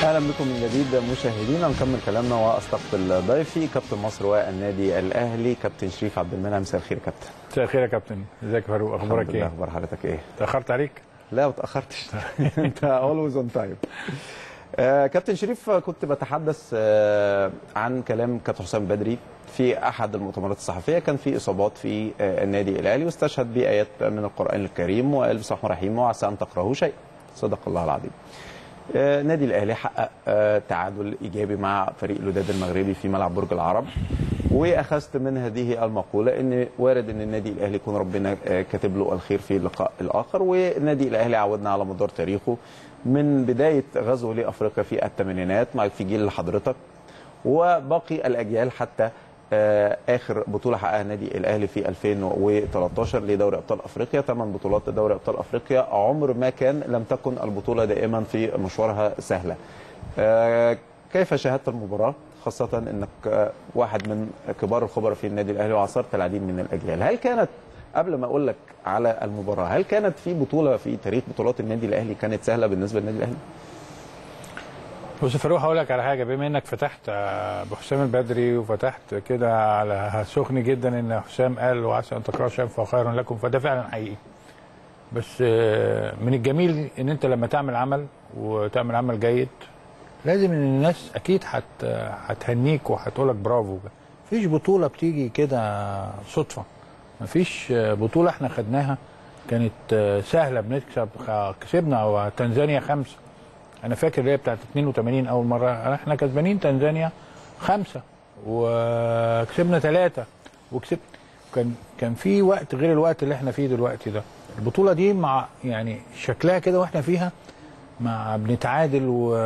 اهلا بكم من جديد مشاهدينا نكمل كلامنا واستقبل ضيفي كابتن مصر والنادي الاهلي كابتن شريف عبد المنعم مساء الخير يا كابتن مساء الخير يا كابتن ازيك يا فاروق اخبارك الحمد لله، ايه؟ اخبار حضرتك ايه؟ تاخرت عليك؟ لا ما تاخرتش انت اولويز اون تايم كابتن شريف كنت بتحدث آه، عن كلام كابتن حسام بدري في احد المؤتمرات الصحفيه كان في اصابات في آه، النادي الاهلي واستشهد بايات من القران الكريم وقال بسم الله الرحمن الرحيم وعسى ان تكرهوا شيء صدق الله العظيم آه، النادي الاهلي حقق آه، تعادل ايجابي مع فريق الوداد المغربي في ملعب برج العرب واخذت من هذه المقوله ان وارد ان النادي الاهلي يكون ربنا آه، كاتب له الخير في اللقاء الاخر والنادي الاهلي عودنا على مدار تاريخه من بدايه غزوه لافريقيا في الثمانينات مع في جيل حضرتك وباقي الاجيال حتى آه، اخر بطوله حققها النادي الاهلي في 2013 لدوري ابطال افريقيا ثمان بطولات دوري ابطال افريقيا عمر ما كان لم تكن البطوله دائما في مشوارها سهله آه، كيف شاهدت المباراه خاصه انك آه، واحد من كبار الخبراء في النادي الاهلي وعاصرت العديد من الاجيال هل كانت قبل ما اقول لك على المباراه هل كانت في بطوله في تاريخ بطولات النادي الاهلي كانت سهله بالنسبه للنادي الاهلي بص يا فاروق هقول لك على حاجه بما انك فتحت آه، بحسام البدري وفتحت كده على سخن جدا ان حسام قال وعسى ان تكرهوا شيئا فهو خير لكم فده فعلا حقيقي بس آه، من الجميل ان انت لما تعمل عمل وتعمل عمل جيد لازم ان الناس اكيد هت هتهنيك وهتقول لك برافو مفيش بطوله بتيجي كده صدفه مفيش آه، بطوله احنا خدناها كانت آه، سهله بنكسب خ- كسبنا تنزانيا خمسه انا فاكر اللي هي بتاعت 82 اول مره احنا كسبانين تنزانيا خمسه وكسبنا ثلاثه وكسبت كان كان في وقت غير الوقت اللي احنا فيه دلوقتي ده البطوله دي مع يعني شكلها كده واحنا فيها مع بنتعادل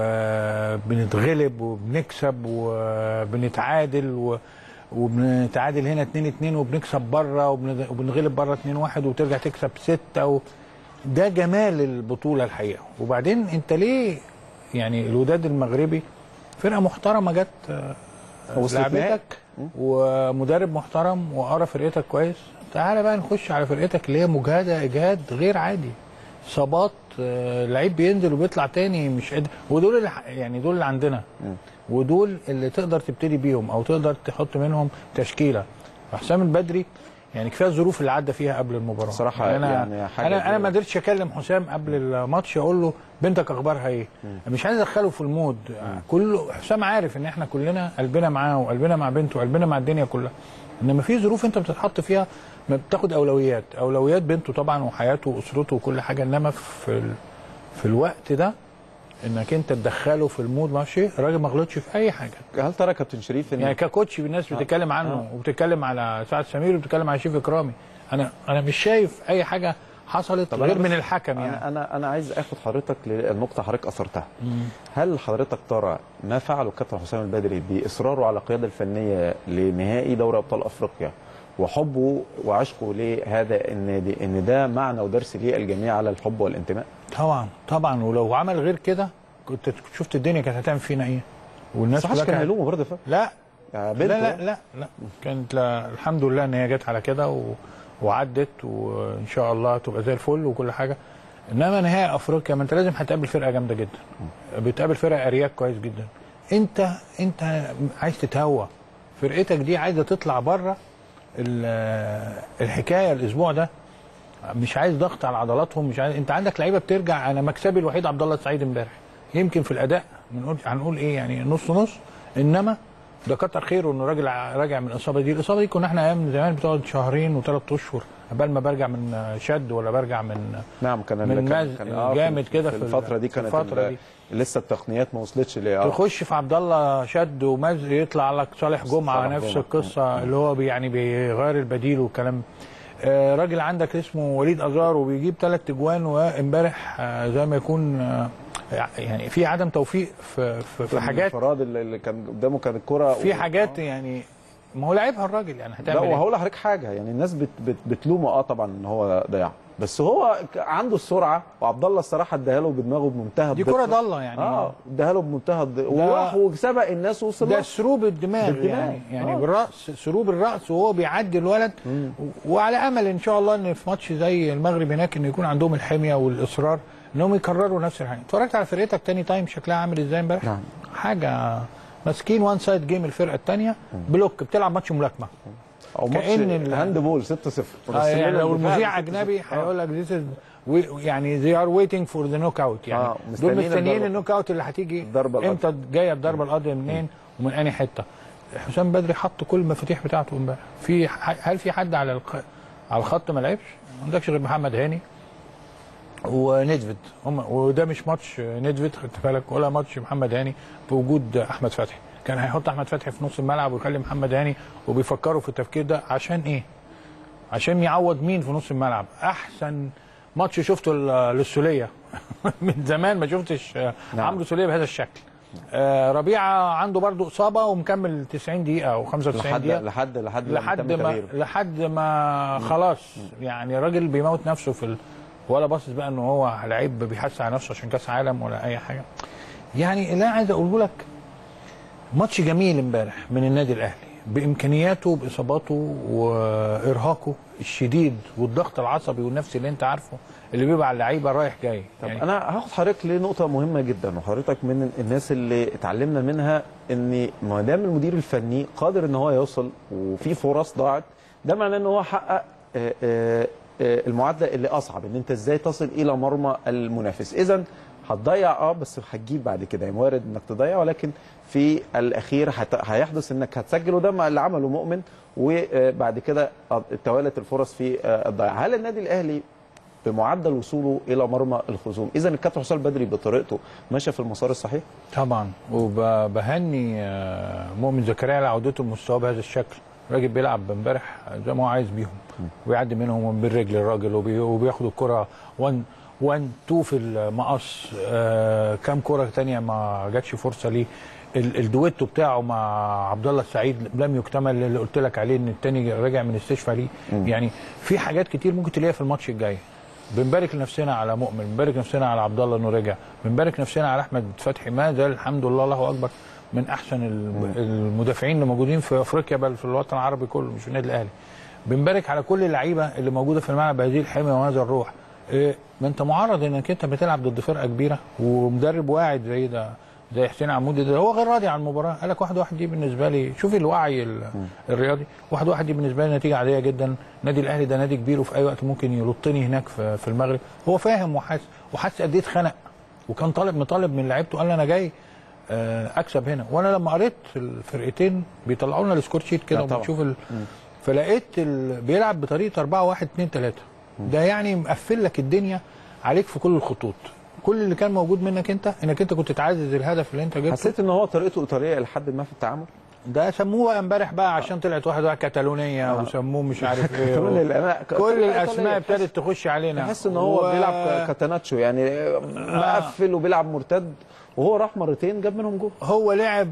وبنتغلب وبنكسب وبنتعادل و وبنتعادل هنا 2 2 وبنكسب بره وبن- وبنغلب بره 2 1 وترجع تكسب 6 و... ده جمال البطوله الحقيقه وبعدين انت ليه يعني الوداد المغربي فرقه محترمه جت آه، وصلت نهائي. لعبتك ومدرب محترم وقرا فرقتك كويس تعالى بقى نخش على فرقتك اللي هي مجهده اجهاد غير عادي اصابات آه، لعيب بينزل وبيطلع تاني مش قادر ودول اللي ح- يعني دول اللي عندنا ودول اللي تقدر تبتدي بيهم او تقدر تحط منهم تشكيله حسام البدري يعني كفايه الظروف اللي عدى فيها قبل المباراه صراحة انا يعني حاجة انا انا دي- ما قدرتش اكلم حسام قبل الماتش اقول له بنتك اخبارها ايه مش عايز ادخله في المود كله حسام عارف ان احنا كلنا قلبنا معاه وقلبنا مع بنته وقلبنا مع الدنيا كلها انما في ظروف انت بتتحط فيها ما بتاخد اولويات اولويات بنته طبعا وحياته واسرته وكل حاجه انما في ال... في الوقت ده انك انت تدخله في المود ماشي الراجل ما غلطش في اي حاجه هل ترى كابتن شريف ان يعني ككوتش الناس بتتكلم عنه وبتتكلم على سعد سمير وبتتكلم على شريف اكرامي انا انا مش شايف اي حاجه حصلت طب غير أنا من بس- الحكم يعني انا انا انا عايز اخد حضرتك للنقطه حضرتك اثرتها هل حضرتك ترى ما فعله الكابتن حسام البدري باصراره على القياده الفنيه لنهائي دوري ابطال افريقيا وحبه وعشقه لهذا النادي ان ده معنى ودرس للجميع على الحب والانتماء طبعا طبعا ولو عمل غير كده كنت شفت الدنيا كانت هتعمل فينا ايه والناس صح كلها كان كانت- هيلومه برضه فاهم لا يا لا بنته لا لا لا كانت لا الحمد لله ان هي جت على كده و... وعدت وان شاء الله تبقى زي الفل وكل حاجه انما نهائي افريقيا ما انت لازم هتقابل فرقه جامده جدا بتقابل فرقه ارياك كويس جدا انت انت عايز تتهوى فرقتك دي عايزه تطلع بره ال- الحكايه الاسبوع ده مش عايز ضغط على عضلاتهم مش عايز انت عندك لعيبه بترجع انا مكسبي الوحيد عبد الله السعيد امبارح يمكن في الاداء بنقول هنقول ايه يعني نص نص انما ده كتر خيره انه راجل ع- راجع من الاصابه دي الاصابه دي كنا احنا ايام زمان بتقعد شهرين وثلاث اشهر قبل ما برجع من شد ولا برجع من نعم كان من كان- مز- كان آه، جامد في- كده في في الفتره دي في كانت الفترة ال- دي. لسه التقنيات ما وصلتش ل آه. تخش في عبد الله شد ومز يطلع لك صالح جمعه صالح نفس جمعة. القصه اللي هو بي يعني بيغير البديل والكلام آه، راجل عندك اسمه وليد ازار وبيجيب ثلاث اجوان وامبارح آه، زي ما يكون آه، يعني في عدم توفيق في في, في حاجات الانفراد اللي اللي كان قدامه كان الكره في حاجات يعني ما هو لعبها الراجل يعني لا هتعمل ايه؟ وهقول لحضرتك حاجه يعني الناس بت بت بتلومه اه طبعا ان هو ضيع بس هو ك- عنده السرعه وعبد الله الصراحه اداها له بدماغه بمنتهى دي الدقة. كرة ضالة يعني. اه اداها له بمنتهى الد- وراح وسبق الناس ووصل ده له. سروب الدماغ, بالدماغ. يعني يعني آه. بالراس سروب الراس وهو بيعدي الولد و- وعلى امل ان شاء الله ان في ماتش زي المغرب هناك ان يكون عندهم الحميه والاصرار انهم يكرروا نفس الحاجه اتفرجت على فرقتك تاني تايم شكلها عامل ازاي امبارح نعم. حاجه ماسكين وان سايد جيم الفرقه الثانيه بلوك بتلعب ماتش ملاكمه او ماتش كأن ال- هاند بول 6 0 آه يعني لو المذيع اجنبي هيقول لك ذيس از يعني they are waiting for the knockout يعني آه، دول مستنيين مستنيين الضربة. النوك اوت اللي هتيجي الضربة القاضية. امتى جايه الضربه القاضيه منين ومن انهي حته حسام بدري حط كل المفاتيح بتاعته امبارح في هل في حد على الق... على الخط ما لعبش؟ ما عندكش غير محمد هاني ونيدفيد هم وده مش ماتش نيدفيد خدت بالك ولا ماتش محمد هاني بوجود احمد فتحي كان هيحط احمد فتحي في نص الملعب ويخلي محمد هاني وبيفكروا في التفكير ده عشان ايه؟ عشان يعوض مين في نص الملعب احسن ماتش شفته ل- للسوليه من زمان ما شفتش آه، نعم. عمرو سوليه بهذا الشكل آه، ربيعه عنده برضو اصابه ومكمل 90 دقيقه او 95 لحد دقيقه لحد لحد لما لحد تم ما تغييره. لحد ما خلاص يعني راجل بيموت نفسه في ال... ولا باصص بقى ان هو لعيب بيحس على نفسه عشان كاس عالم ولا اي حاجه يعني اللي انا عايز اقوله لك ماتش جميل امبارح من النادي الاهلي بامكانياته باصاباته وارهاقه الشديد والضغط العصبي والنفسي اللي انت عارفه اللي بيبقى على اللعيبه رايح جاي طب يعني انا هاخد حضرتك لنقطه مهمه جدا وحضرتك من الناس اللي اتعلمنا منها ان ما دام المدير الفني قادر ان هو يوصل وفي فرص ضاعت ده معناه ان هو حقق آه، آه، آه، المعادله اللي اصعب ان انت ازاي تصل الى مرمى المنافس اذا هتضيع اه بس هتجيب بعد كده يعني وارد انك تضيع ولكن في الاخير هت- هيحدث انك هتسجل وده ما اللي عمله مؤمن وبعد كده توالت الفرص في آه، الضياع هل النادي الاهلي بمعدل وصوله الى مرمى الخصوم اذا الكابتن حسام بدري بطريقته ماشيه في المسار الصحيح طبعا وبهني مؤمن زكريا على عودته لمستواه بهذا الشكل راجل بيلعب امبارح زي ما هو عايز بيهم ويعدي منهم بالرجل الراجل وبي- وبياخد الكره 1 1 2 في المقص آه كام كره تانية ما جاتش فرصه ليه ال- الدويتو بتاعه مع عبد الله السعيد لم يكتمل اللي قلت لك عليه ان التاني راجع من استشفاء ليه يعني في حاجات كتير ممكن تلاقيها في الماتش الجاي بنبارك لنفسنا على مؤمن بنبارك نفسنا على عبد الله انه رجع بنبارك نفسنا على احمد فتحي ما زال الحمد لله الله اكبر من احسن الم- المدافعين اللي موجودين في افريقيا بل في الوطن العربي كله مش في النادي الاهلي بنبارك على كل اللعيبه اللي موجوده في الملعب بهذه الحميه وهذا الروح إيه ما انت معرض انك انت بتلعب ضد فرقه كبيره ومدرب واعد زي ده زي حسين عمودي ده هو غير راضي عن المباراه قال لك واحد واحد دي بالنسبه لي شوفي الوعي ال- الرياضي واحد واحد دي بالنسبه لي نتيجه عاديه جدا النادي الاهلي ده نادي كبير وفي اي وقت ممكن يلطني هناك في, في المغرب هو فاهم وحاسس وحاسس قد ايه اتخنق وكان طالب مطالب من لعيبته قال انا جاي آه، اكسب هنا وانا لما قريت الفرقتين بيطلعوا لنا السكور شيت كده لا طبعا. وبنشوف ال... فلقيت ال... بيلعب بطريقه 4 1 2 3 ده يعني مقفل لك الدنيا عليك في كل الخطوط كل اللي كان موجود منك انت انك انت كنت تعزز الهدف اللي انت جبته حسيت ان هو طريقته ايطاليه لحد ما في التعامل ده سموه بقى امبارح بقى عشان طلعت واحد واحد كتالونيه وسموه مش عارف ايه كل و... الأنا- كل الاسماء إيطالية. ابتدت تخش علينا تحس ان هو و- بيلعب كاتاناتشو يعني مقفل وبيلعب مرتد وهو راح مرتين جاب منهم جول هو لعب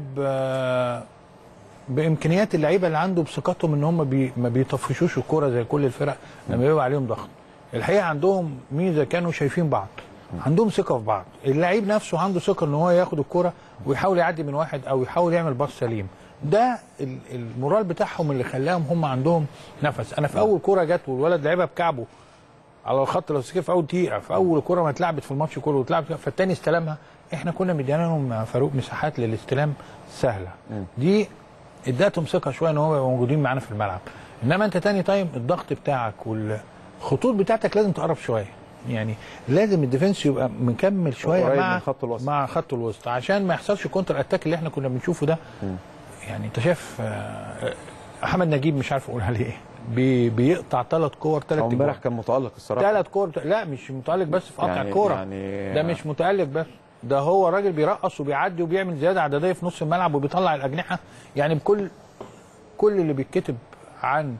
آه، بامكانيات اللعيبه اللي عنده بثقتهم ان هم بي ما بيطفشوش الكوره زي كل الفرق لما بيبقى عليهم ضغط الحقيقه عندهم ميزه كانوا شايفين بعض عندهم ثقه في بعض اللعيب نفسه عنده ثقه ان هو ياخد الكوره ويحاول يعدي من واحد او يحاول يعمل باص سليم ده ال- المورال بتاعهم اللي خلاهم هم عندهم نفس انا في اول كوره جت والولد لعبها بكعبه على الخط لو سكت في اول دقيقه في اول كوره ما اتلعبت في الماتش كله واتلعبت فالتاني استلمها احنا كنا مدينا لهم فاروق مساحات للاستلام سهله دي ادتهم ثقه شويه ان هم يبقوا موجودين معانا في الملعب انما انت تاني تايم الضغط بتاعك والخطوط بتاعتك لازم تقرب شويه يعني لازم الديفنس يبقى مكمل شويه قريب مع من خط الوسط. مع خط الوسط عشان ما يحصلش كونتر اتاك اللي احنا كنا بنشوفه ده يعني انت شايف آه، احمد نجيب مش عارف اقول عليه ايه بي بيقطع ثلاث كور ثلاث هو امبارح كان متالق الصراحه ثلاث كور لا مش متالق بس في قطع يعني- الكوره يعني- ده مش متالق بس ده هو راجل بيرقص وبيعدي وبيعمل زياده عدديه في نص الملعب وبيطلع الاجنحه يعني بكل كل اللي بيتكتب عن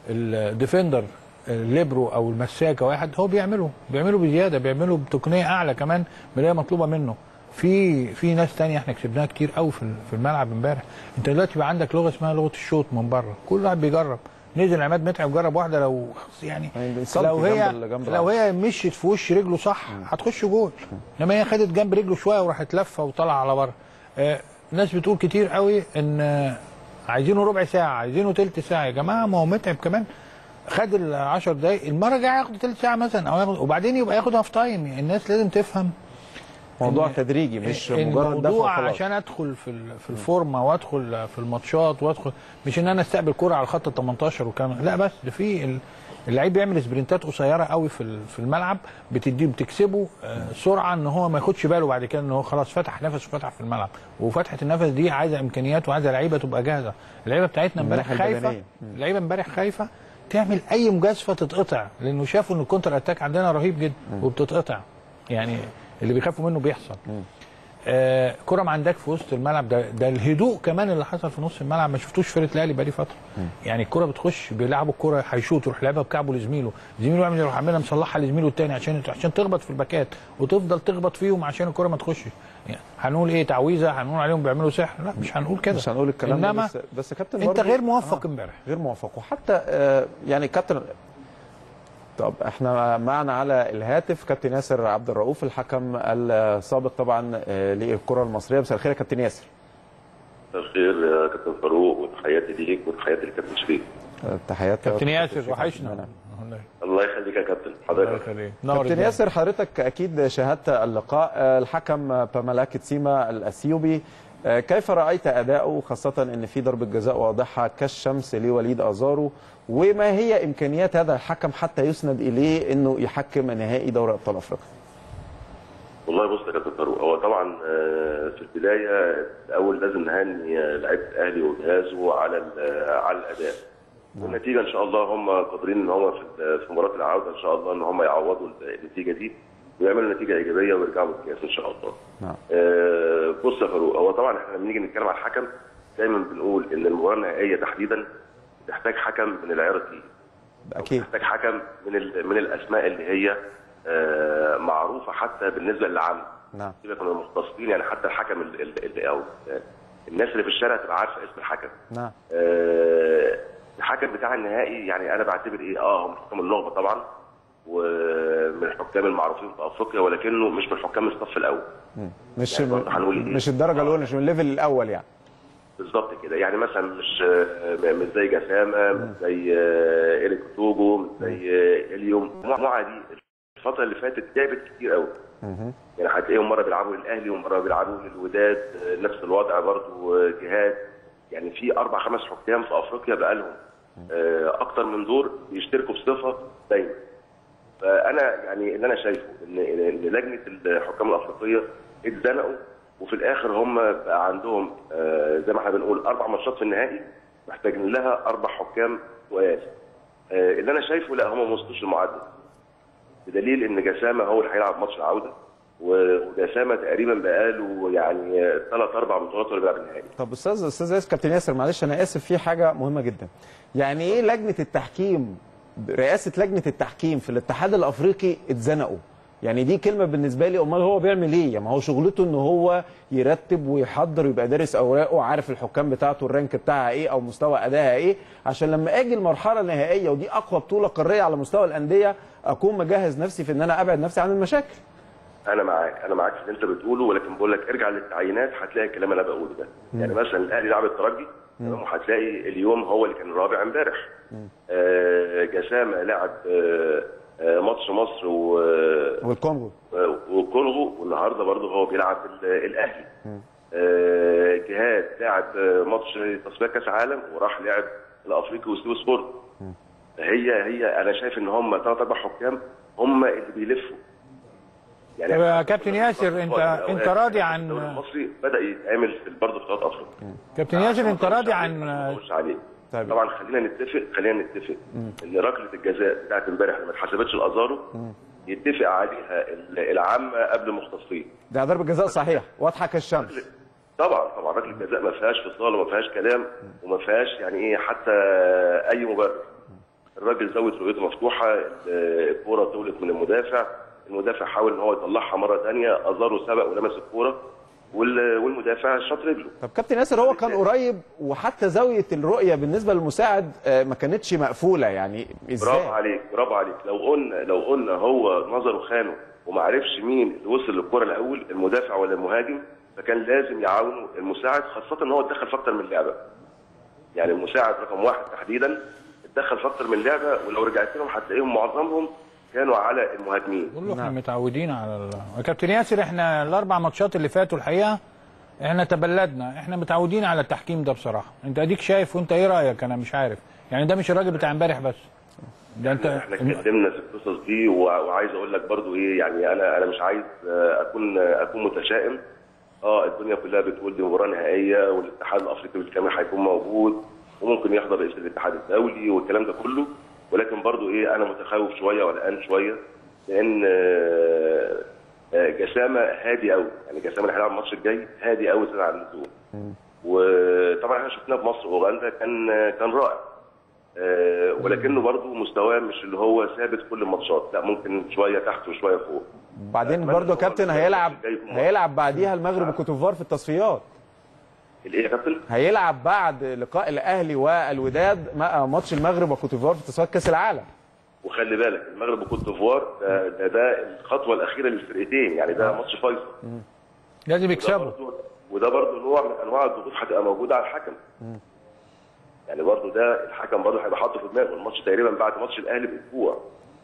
الديفندر الليبرو او المساك او واحد هو بيعمله بيعمله بزياده بيعمله بتقنيه اعلى كمان من اللي هي مطلوبه منه في في ناس تانية احنا كسبناها كتير قوي في في الملعب امبارح انت دلوقتي بقى عندك لغه اسمها لغه الشوط من بره كل واحد بيجرب نزل عماد متعب جرب واحده لو يعني يعني بيصلي لو هي جنب ال- جنب لو هي مشيت في وش رجله صح هتخش جول انما هي خدت جنب رجله شويه وراحت لفه وطلع على بره آه ناس بتقول كتير قوي ان آه، عايزينه ربع ساعه عايزينه تلت ساعه يا جماعه ما هو متعب كمان خد ال 10 دقايق المره الجايه ياخد ثلث ساعه مثلا او ياخد وبعدين يبقى ياخد هاف تايم يعني الناس لازم تفهم موضوع إن- تدريجي مش مجرد دفع الموضوع وخلاص. عشان ادخل في ال- في الفورمه وادخل في الماتشات وادخل مش ان انا استقبل كرة على خط ال 18 والكلام ده. لا بس ده في ال- اللعيب بيعمل سبرنتات قصيره قوي في ال- في الملعب بتديه بتكسبه آه، سرعه ان هو ما ياخدش باله بعد كده ان هو خلاص فتح نفسه فتح في الملعب وفتحه النفس دي عايزه امكانيات وعايزه لعيبه تبقى جاهزه اللعيبه بتاعتنا من امبارح الناحية خايفه البدنية. اللعيبه امبارح خايفه تعمل اي مجازفه تتقطع لانه شافوا ان الكونتر اتاك عندنا رهيب جدا وبتتقطع يعني اللي بيخافوا منه بيحصل آه كرة ما عندك في وسط الملعب ده ده الهدوء كمان اللي حصل في نص الملعب ما شفتوش فرقه الاهلي بقالي فتره يعني الكرة بتخش بيلعبوا الكرة هيشوط يروح لعبها بكعبه لزميله زميله يعمل يروح عاملها مصلحها لزميله الثاني عشان عشان تخبط في الباكات وتفضل تخبط فيهم عشان الكرة ما تخشش يعني هنقول ايه تعويذه هنقول عليهم بيعملوا سحر لا مش هنقول كده مش هنقول الكلام انما ده بس بس كابتن انت برضه- غير موفق امبارح غير موفق وحتى آه، يعني كابتن طب احنا معنا على الهاتف كابتن ياسر عبد الرؤوف الحكم السابق طبعا آه، للكره المصريه مساء الخير يا كابتن ياسر مساء الخير يا كابتن فاروق وتحياتي ليك وتحياتي لكابتن شريف آه، تحيات كابتن ياسر شريف. وحشنا الله يخليك يا كابتن الله حضرتك يخليك نور كابتن الدنيا. ياسر حضرتك اكيد شاهدت اللقاء آه، الحكم بامالاك تسيما الاثيوبي آه، كيف رايت اداؤه خاصه ان في ضربه جزاء واضحه كالشمس لوليد ازارو وما هي امكانيات هذا الحكم حتى يسند اليه انه يحكم نهائي دوري ابطال افريقيا والله بص يا كابتن فاروق هو طبعا آه، في البدايه الاول لازم نهني آه، لعيبه الاهلي وجهازه على ال- على الاداء والنتيجه ان شاء الله هم قادرين ان هم في في مباراه العوده ان شاء الله ان هم يعوضوا النتيجه دي ويعملوا نتيجه ايجابيه ويرجعوا بالكاس ان شاء الله. نعم آه، بص يا فاروق هو طبعا احنا لما نيجي نتكلم على الحكم دايما بنقول ان المباراه النهائيه تحديدا تحتاج حكم من العيار التقيل. اكيد تحتاج حكم من ال- من الاسماء اللي هي آه، معروفه حتى بالنسبه للعامه نعم سيبك من المختصين يعني حتى الحكم ال- ال- اللي او آه، الناس اللي في الشارع تبقى عارفه اسم الحكم نعم آه، الحكم بتاع النهائي يعني انا بعتبر ايه اه هو من حكام النخبه طبعا ومن الحكام المعروفين في افريقيا ولكنه مش من حكام الصف الاول مش يعني برضه هنقول إيه؟ مش الدرجه الاولى مش من الليفل الاول يعني بالظبط كده يعني مثلا مش آه، مش زي جسامه مش زي آه، إيريك توجو مش زي آه، اليوم المجموعه دي الفتره اللي فاتت تعبت كتير قوي يعني هتلاقيهم مره بيلعبوا للاهلي ومره بيلعبوا للوداد آه، نفس الوضع برضه آه، جهاد يعني في اربع خمس حكام في افريقيا بقالهم آه، اكتر من دور بيشتركوا بصفه دايما فانا يعني اللي انا شايفه ان ان لجنه الحكام الافريقيه اتزنقوا وفي الاخر هم بقى عندهم آه، زي ما احنا بنقول اربع ماتشات في النهائي محتاجين لها اربع حكام تقال آه، اللي انا شايفه لا هم ما وصلوش المعدل بدليل ان جسامه هو اللي هيلعب ماتش العوده وجسامه تقريبا بقاله يعني ثلاث اربع بطولات ولا بيلعب النهائي طب استاذ استاذ ياسر كابتن ياسر معلش انا اسف في حاجه مهمه جدا يعني ايه لجنه التحكيم رئاسه لجنه التحكيم في الاتحاد الافريقي اتزنقوا يعني دي كلمه بالنسبه لي امال هو بيعمل ايه ما هو شغلته ان هو يرتب ويحضر ويبقى دارس اوراقه وعارف الحكام بتاعته الرانك بتاعها ايه او مستوى ادائها ايه عشان لما اجي المرحله النهائيه ودي اقوى بطوله قاريه على مستوى الانديه اكون مجهز نفسي في ان انا ابعد نفسي عن المشاكل انا معاك انا معاك في اللي انت بتقوله ولكن بقول لك ارجع للتعيينات هتلاقي الكلام اللي انا بقوله ده يعني مثلا الاهلي لعب الترجي تمام وهتلاقي اليوم هو اللي كان الرابع امبارح آه جسامه لعب آه آه ماتش مصر و والكونغو آه، والكونغو والنهارده برضه هو بيلعب ال- الاهلي آه، جهاد لعب آه، ماتش تصفيات كاس عالم وراح لعب الافريقي وسيو سبورت هي هي انا شايف ان هم ثلاث اربع حكام هم اللي بيلفوا طب يا كابتن ياسر، أنت- أنت راضي عن- الدوري المصري بدا يتعمل في برضه في بطولات افريقيا كابتن ياسر انت عشان ما راضي أخش عليك، عن ما أخش عليك طيب. طبعا خلينا نتفق خلينا نتفق ان ركله الجزاء بتاعت امبارح اللي ما اتحسبتش الازارو يتفق عليها ال- العامه قبل المختصين ده ضربه جزاء صحيح واضحه كالشمس طبعا طبعا ركله الجزاء ما فيهاش فصال وما فيهاش كلام وما فيهاش يعني ايه حتى اي مبرر الراجل زاويه رؤيته مفتوحه الكوره طولت من المدافع المدافع حاول ان هو يطلعها مره ثانيه ازارو سبق ولمس الكوره وال- والمدافع شاط رجله طب كابتن ياسر هو كان قريب وحتى زاويه الرؤيه بالنسبه للمساعد آه، ما كانتش مقفوله يعني ازاي برافو عليك برافو عليك لو قلنا لو قلنا هو نظره خانه وما عرفش مين اللي وصل للكره الاول المدافع ولا المهاجم فكان لازم يعاونه المساعد خاصه ان هو اتدخل في اكتر من لعبه يعني المساعد رقم واحد تحديدا اتدخل في اكتر من لعبه ولو رجعت لهم هتلاقيهم معظمهم كانوا على المهاجمين بقول له احنا متعودين على ال... يا كابتن ياسر احنا الاربع ماتشات اللي فاتوا الحقيقه احنا تبلدنا احنا متعودين على التحكيم ده بصراحه انت اديك شايف وانت ايه رايك انا مش عارف يعني ده مش الراجل بتاع امبارح بس ده انت احنا اتكلمنا في القصص دي وع- وعايز اقول لك برضو ايه يعني انا انا مش عايز آه، اكون آه، اكون متشائم اه الدنيا كلها بتقول دي مباراه نهائيه والاتحاد الافريقي بالكامل هيكون موجود وممكن يحضر رئيس الاتحاد الدولي والكلام ده كله ولكن برضو ايه انا متخوف شويه وقلقان شويه لان آه، آه، جسامه هادي قوي يعني جسامه اللي هيلعب الماتش الجاي هادي قوي زياده عن اللزوم وطبعا احنا شفناه في مصر واوغندا كان كان رائع آه، ولكنه برضه مستواه مش اللي هو ثابت كل الماتشات لا ممكن شويه تحت وشويه فوق بعدين أتمنى برضه إن هو كابتن الماتش هيلعب الجاي يكون هيلعب بعديها المغرب وكوتيفوار في التصفيات الايه يا كابتن؟ هيلعب بعد لقاء الاهلي والوداد مع- ماتش المغرب وكوتيفوار في تصفيات كاس العالم وخلي بالك المغرب وكوت ديفوار ده, ده ده الخطوه الاخيره للفرقتين يعني ده ماتش فيصل لازم وده يكسبوا برضه وده برضه نوع من انواع الضغوط هتبقى موجوده على الحكم يعني برضه ده الحكم برضه هيبقى حاطه في دماغه الماتش تقريبا بعد ماتش الاهلي باسبوع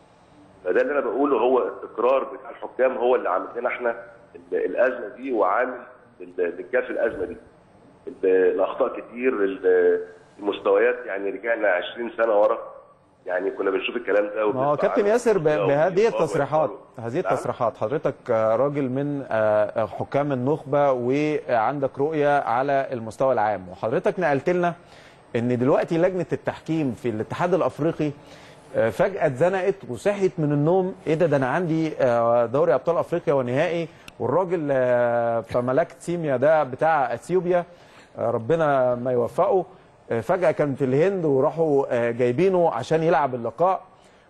فده اللي انا بقوله هو التكرار بتاع الحكام هو اللي عامل لنا احنا ال- الازمه دي وعامل لل- للكاف الازمه دي ال- الاخطاء كتير ال- المستويات يعني رجعنا 20 سنه ورا يعني كنا بنشوف الكلام ده ما هو وبنسمع كابتن عنه. ياسر ب- بهذه وبنسمع التصريحات ونسمع. هذه نعم؟ التصريحات حضرتك آه، راجل من آه، حكام النخبه وعندك رؤيه على المستوى العام وحضرتك نقلت لنا ان دلوقتي لجنه التحكيم في الاتحاد الافريقي آه، فجاه اتزنقت وصحيت من النوم ايه ده ده انا عندي آه، دوري ابطال افريقيا ونهائي والراجل آه، فملاك تيميا ده بتاع اثيوبيا آه، ربنا ما يوفقه آه، فجاه كان في الهند وراحوا آه، جايبينه عشان يلعب اللقاء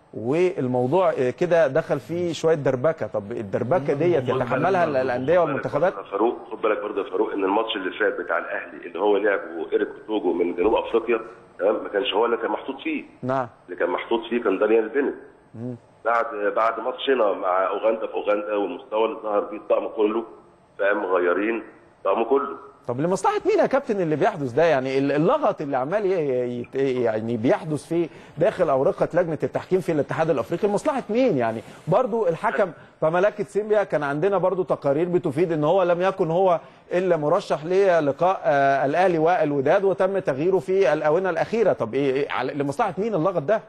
والموضوع آه، كده دخل فيه شويه دربكه طب الدربكه ديت يتحملها ال- الانديه والمنتخبات خد بالك برضه يا فاروق خد بالك برضه يا فاروق ان الماتش اللي فات بتاع الاهلي اللي هو لعبه ايريك توجو من جنوب افريقيا تمام ما كانش هو اللي كان محطوط فيه نعم اللي كان محطوط فيه كان دانيال بينت بعد بعد ماتشنا مع اوغندا في اوغندا والمستوى اللي ظهر بيه الطقم كله فقام مغيرين الطقم كله طب لمصلحه مين يا كابتن اللي بيحدث ده يعني ال- اللغط اللي عمال ي- يت- يعني بيحدث في داخل اورقه لجنه التحكيم في الاتحاد الافريقي لمصلحه مين يعني برضو الحكم فملاكه سيمبيا كان عندنا برضو تقارير بتفيد ان هو لم يكن هو الا مرشح للقاء آه، الاهلي والوداد وتم تغييره في الاونه الاخيره طب ايه إيه على- لمصلحه مين اللغط ده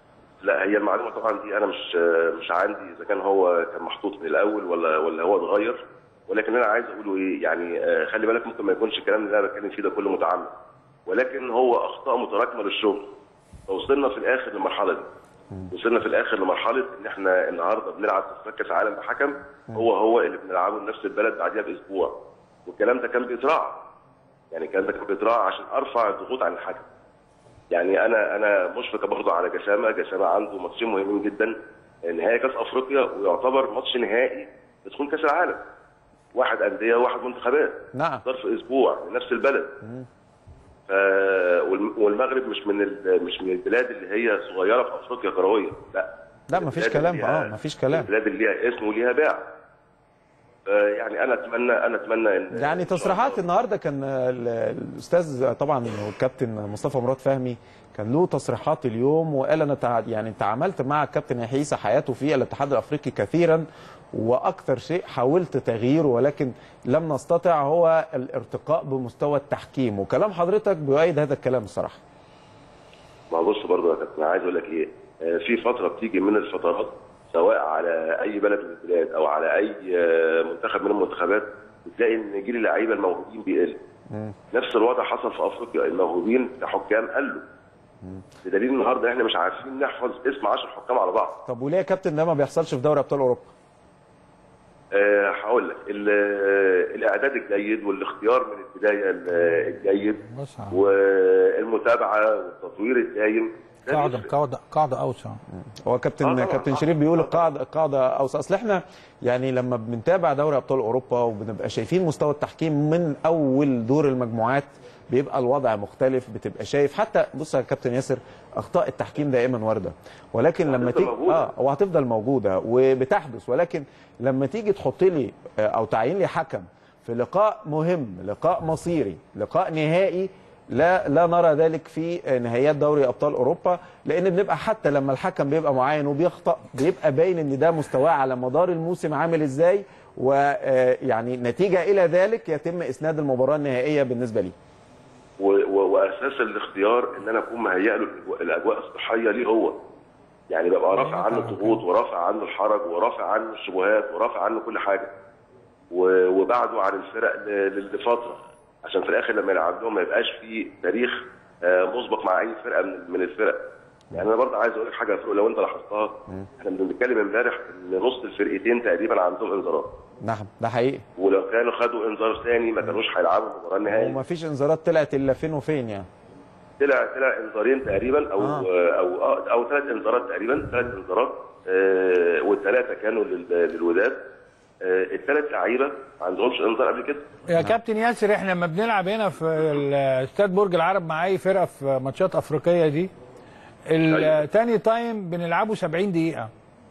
لا هي المعلومه طبعا دي انا مش مش عندي اذا كان هو كان محطوط من الاول ولا ولا هو اتغير ولكن انا عايز اقوله ايه يعني آه، خلي بالك ممكن ما يكونش الكلام اللي انا بتكلم فيه ده كله متعمد ولكن هو اخطاء متراكمه للشغل فوصلنا في الاخر للمرحله دي وصلنا في الاخر لمرحله ان احنا النهارده بنلعب تصفيات كاس العالم بحكم هو هو اللي بنلعبه لنفس البلد بعديها باسبوع والكلام ده كان بيتراعى يعني الكلام ده كان بيتراعى عشان ارفع الضغوط عن الحكم يعني انا انا مشفق برضه على جسامه جسامه عنده ماتشين مهمين جدا نهائي كاس افريقيا ويعتبر ماتش نهائي يدخل كاس العالم واحد انديه وواحد منتخبات نعم ظرف اسبوع لنفس البلد ف... والم- والمغرب مش من ال... مش من البلاد اللي هي صغيره في افريقيا كرويه لا لا مفيش البلاد كلام اللي ليها- اه مفيش كلام البلاد اللي ليها اسم وليها باع يعني انا اتمنى انا اتمنى ان يعني إن شاء تصريحات الله- النهارده كان ال- الاستاذ طبعا والكابتن مصطفى مراد فهمي كان له تصريحات اليوم وقال انا تع... يعني تعاملت مع الكابتن يحيى عيسى حياته في الاتحاد الافريقي كثيرا واكثر شيء حاولت تغييره ولكن لم نستطع هو الارتقاء بمستوى التحكيم وكلام حضرتك بيؤيد هذا الكلام الصراحه ما هو بص برضه يا كابتن عايز اقول لك ايه آه، في فتره بتيجي من الفترات سواء على اي بلد من البلاد او على اي آه، منتخب من المنتخبات بتلاقي ان جيل اللعيبه الموهوبين بيقل نفس الوضع حصل في افريقيا الموهوبين كحكام قلوا بدليل النهارده احنا مش عارفين نحفظ اسم 10 حكام على بعض طب وليه يا كابتن ده ما بيحصلش في دوري ابطال اوروبا آه، هقول لك ال- آه، الاعداد الجيد والاختيار من البدايه ال- الجيد بص يا عم. والمتابعه والتطوير الدايم ده قاعده بيفرق. قاعده قاعده اوسع هو كابتن آه طبعاً. كابتن شريف بيقول القاعده القاعده اوسع اصل احنا يعني لما بنتابع دوري ابطال اوروبا وبنبقى شايفين مستوى التحكيم من اول دور المجموعات بيبقى الوضع مختلف بتبقى شايف حتى بص يا كابتن ياسر اخطاء التحكيم دائما وارده ولكن لما وهتفضل تيجي موجودة. اه وهتفضل موجوده وبتحدث ولكن لما تيجي تحط لي آه، او تعين لي حكم في لقاء مهم لقاء مصيري لقاء نهائي لا لا نرى ذلك في نهائيات دوري ابطال اوروبا لان بنبقى حتى لما الحكم بيبقى معين وبيخطا بيبقى باين ان ده مستواه على مدار الموسم عامل ازاي ويعني نتيجه الى ذلك يتم اسناد المباراه النهائيه بالنسبه لي و- و- واساس الاختيار ان انا اكون مهيئ له الأجواء- الاجواء الصحيه ليه هو يعني ببقى رافع عنه الضغوط ورافع عنه الحرج ورافع عنه الشبهات ورافع عنه كل حاجه و- وبعده عن الفرق ل- ل- لفتره عشان في الاخر لما يلعب لهم ما يبقاش في تاريخ آه، مسبق مع اي فرقه من من الفرق يعني انا برضه عايز اقول لك حاجه يا فاروق لو انت لاحظتها احنا بنتكلم امبارح ان نص الفرقتين تقريبا عندهم انذارات نعم ده حقيقي ولو كانوا خدوا انذار ثاني ما كانوش هيلعبوا المباراه النهائيه وما فيش انذارات طلعت الا فين وفين يعني طلع طلع انذارين تقريبا او آه. آه. او او, أو ثلاث انذارات تقريبا ثلاث انذارات آه والثلاثه كانوا لل- للوداد آه الثلاث لعيبه ما عندهمش انذار قبل كده يا كابتن ياسر احنا لما بنلعب هنا في استاد برج العرب مع اي فرقه في ماتشات افريقيه دي التاني تايم بنلعبه 70 دقيقه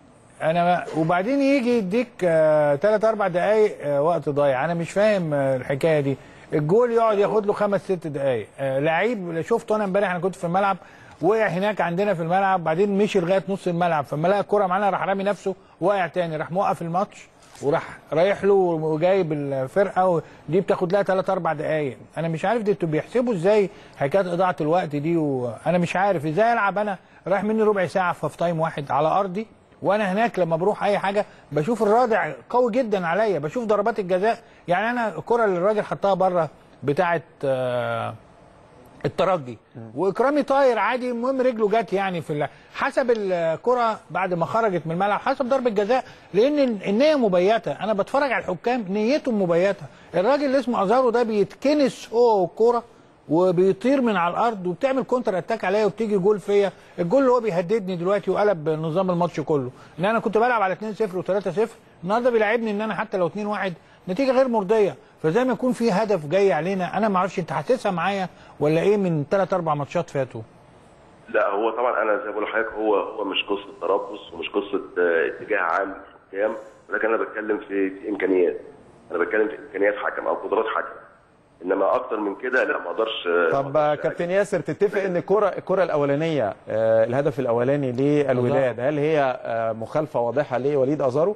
انا وبعدين يجي يديك ثلاث اربع دقائق آه، وقت ضايع انا مش فاهم آه، الحكايه دي الجول يقعد ياخد له خمس ست دقائق آه، لعيب شفته انا امبارح انا كنت في الملعب وقع هناك عندنا في الملعب بعدين مشي لغايه نص الملعب فلما لقى الكوره معانا راح رامي نفسه وقع تاني راح موقف الماتش وراح رايح له وجايب الفرقه ودي بتاخد لها ثلاث اربع دقائق انا مش عارف دي انتوا بيحسبوا ازاي حكايه اضاعه الوقت دي وانا مش عارف ازاي العب انا رايح مني ربع ساعه في تايم واحد على ارضي وانا هناك لما بروح اي حاجه بشوف الرادع قوي جدا عليا بشوف ضربات الجزاء يعني انا الكره اللي الراجل حطها بره بتاعه آه الترجي واكرامي طاير عادي المهم رجله جت يعني في اللعب. حسب الكره بعد ما خرجت من الملعب حسب ضربه جزاء لان النيه مبيته انا بتفرج على الحكام نيتهم مبيته الراجل اللي اسمه ازارو ده بيتكنس هو والكوره وبيطير من على الارض وبتعمل كونتر اتاك عليا وبتيجي جول فيا الجول اللي هو بيهددني دلوقتي وقلب نظام الماتش كله ان انا كنت بلعب على 2-0 و3-0 النهارده بيلاعبني ان انا حتى لو 2-1 نتيجه غير مرضيه فزي ما يكون في هدف جاي علينا انا ما اعرفش انت حاسسها معايا ولا ايه من ثلاث اربع ماتشات فاتوا لا هو طبعا انا زي ما بقول لحضرتك هو هو مش قصه تربص ومش قصه آه، اتجاه عام للحكام ولكن انا بتكلم في, في امكانيات انا بتكلم في امكانيات حكم او قدرات حكم انما اكتر من كده لا ما اقدرش آه، طب ما أقدرش كابتن ياسر تتفق ان الكره الكره الاولانيه آه، الهدف الاولاني للوداد هل هي آه، مخالفه واضحه لوليد ازارو؟